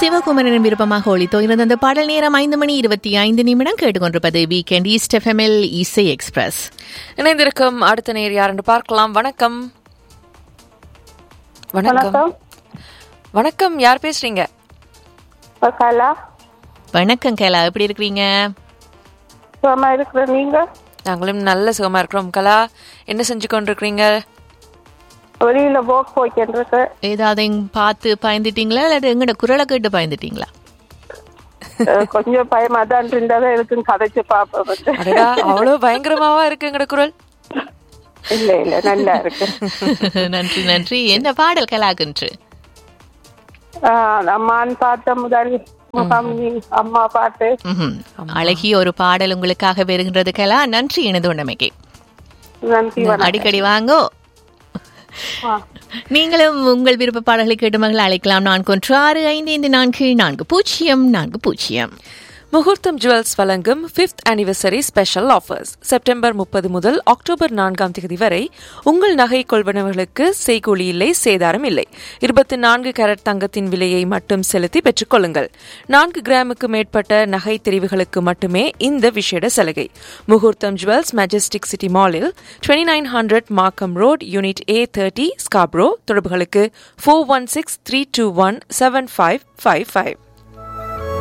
சிவகுமரனின் விருப்பமாக ஒளித்தோ இருந்த அந்த பாடல் நேரம் ஐந்து மணி இருபத்தி ஐந்து நிமிடம் கேட்டுக்கொண்டிருப்பது வீக்கெண்ட் ஈஸ்ட் எஃப்எம்எல் இசை எக்ஸ்பிரஸ் இணைந்திருக்கும் அடுத்த நேர் யார் என்று பார்க்கலாம் வணக்கம் வணக்கம் வணக்கம் வணக்கம் யார் பேசுறீங்க கலா வணக்கம் கேலா எப்படி இருக்கிறீங்க சுகமா இருக்கிற நீங்க நாங்களும் நல்ல சுகமா இருக்கிறோம் கலா என்ன செஞ்சு கொண்டிருக்கிறீங்க வெளியில போக் போய்க்கிட்டு இருக்கு ஏதாவது இங்க பார்த்து பயந்துட்டீங்களா இல்லாட்டி எங்கட குரலை கேட்டு பயந்துட்டீங்களா அஹ் கொஞ்சம் பயமா தான் இருந்தாலும் எதுக்கும் கதைச்சு பாப்பேன் வந்து. அடடா அவ்வளவு பயங்கரமாவா இருக்கு எங்கட குரல் இல்ல இல்ல நல்லா இருக்கு நன்றி நன்றி என்ன பாடல் கலாக்குன்று ஆஹ் அம்மான்னு பார்த்த முதல் முகம் நீ அம்மா பாட்டு ம்ஹும். அழகிய ஒரு பாடல் உங்களுக்காக வருகின்றது கலா நன்றி இணைந்து உண்டமைக்கு நன்றி வணக்கம் அடிக்கடி வாங்கோ ஆ. நீங்களும் உங்கள் விருப்ப பாடல்களை கேட்டு மகள் அழைக்கலாம் நான்கு ஒன்று ஆறு ஐந்து ஐந்து நான்கு நான்கு பூஜ்ஜியம் நான்கு பூஜ்ஜியம் முகூர்த்தம் ஜுவல்ஸ் வழங்கும் fifth anniversary special offers September முப்பது முதல் அக்டோபர் நான்காம் தேதி வரை உங்கள் நகை கொள்வனவர்களுக்கு செய்கூலி இல்லை சேதாரம் இல்லை இருபத்தி நான்கு கேரட் தங்கத்தின் விலையை மட்டும் செலுத்தி பெற்றுக்கொள்ளுங்கள் நான்கு கிராமுக்கு மேற்பட்ட நகை தெரிவுகளுக்கு மட்டுமே இந்த விசேட சலுகை முகூர்த்தம் ஜுவல்ஸ் மெஜஸ்டிக் சிட்டி மாலில் twenty nine hundred Markham road unit A thirty Scarborough தொடர்புகளுக்கு four one six three two one seven five five five